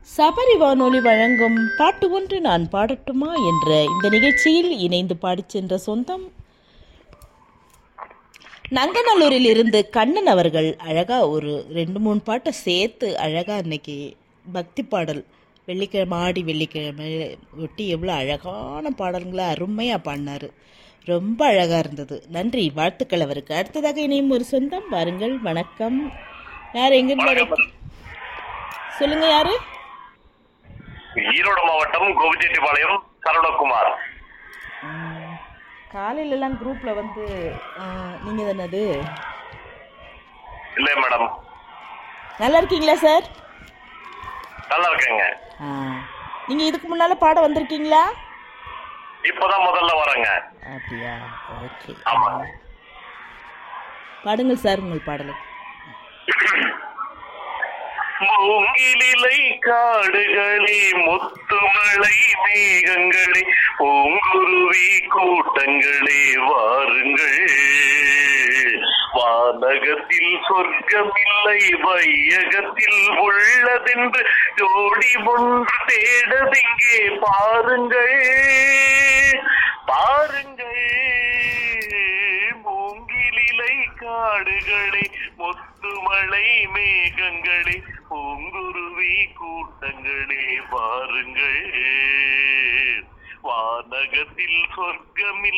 சபரி வானொலி வழங்கும் பாட்டு ஒன்று நான் பாடட்டுமா என்ற இந்த நிகழ்ச்சியில் இணைந்து பாடிச் சென்ற சொந்தம் நங்கநல்லூரில் இருந்து கண்ணன் அவர்கள் அழகா ஒரு ரெண்டு மூணு பாட்டை சேர்த்து அழகா இன்னைக்கு பக்தி பாடல் வெள்ளிக்கிழமை ஆடி வெள்ளிக்கிழமை ஒட்டி எவ்வளோ அழகான பாடல்களை அருமையாக பாடினாரு ரொம்ப அழகாக இருந்தது நன்றி வாழ்த்துக்கள் அவருக்கு அடுத்ததாக இணையும் ஒரு சொந்தம் வாருங்கள் வணக்கம் யார் எங்கிருந்து சொல்லுங்க யாரு ஈரோடு மாவட்டம் கோபிச்செட்டிப்பாளையம் சரவணகுமார் ம், காலையிலலாம் குரூப்பில் வந்து நீங்கள் தானே அது இல்லை மேடம் நல்லா இருக்கீங்களா சார் நல்லா இருக்கேங்க ஆ நீங்கள் இதுக்கு முன்னால் பாட வந்திருக்கீங்களா இப்பதான் முதல்ல வரேங்க அப்படியா ஓகே ஆமாங்க பாடுங்கள் சார் உங்கள் பாடலை மூங்கிலிலை காடுகளே முத்துமலை மேகங்களே பூங்குருவி கூட்டங்களே வாருங்கள் வானகத்தில் சொர்க்கமில்லை வையகத்தில் உள்ளதென்று ஜோடி ஒன்று தேடதிங்கே பாருங்கள் பாருங்கள் மூங்கிலிலை காடுகளே முத்துமலை மேகங்களே பூங்குருவி கூட்டங்களே வாருங்கள் வானகத்தில் சொர்க்கமில்லை